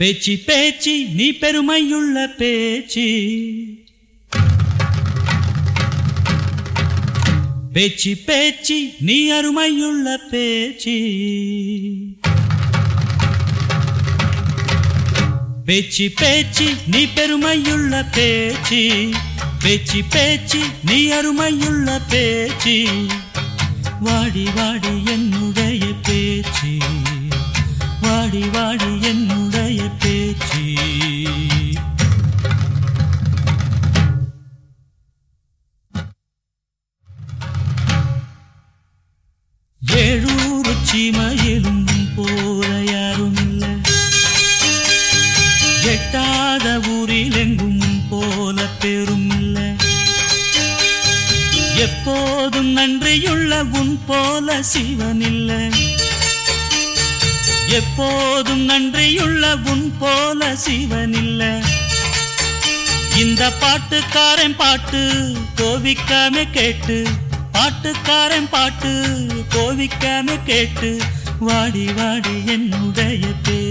பேச்சு பேச்சு நீ பெருமையுள்ள பேச்சு பேச்சு பேச்சு நீ அருமையுள்ள பேச்சு பேச்சு பேச்சு நீ பெருமையுள்ள பேச்சு பேச்சு பேச்சு நீ அருமையுள்ள பேச்சு வாடி வாடி என்னுடைய பேச்சு வாடி வாடி என்னுடைய பேச்சு ஏழூர் சீமையிலும் போல யாரும் இல்லை எட்டாத ஊரில் எங்கும் போல பெரும் இல்லை எப்போதும் நன்றியுள்ள உன் போல சிவன் இல்லை எப்போதும் நன்றியுள்ள உன் போல சிவன் இல்லை இந்த பாட்டுக்காரன் பாட்டு கோவிக்காம கேட்டு பாட்டுக்காரன் பாட்டு கோவிக்காம கேட்டு வாடி வாடி என்னுடைய பே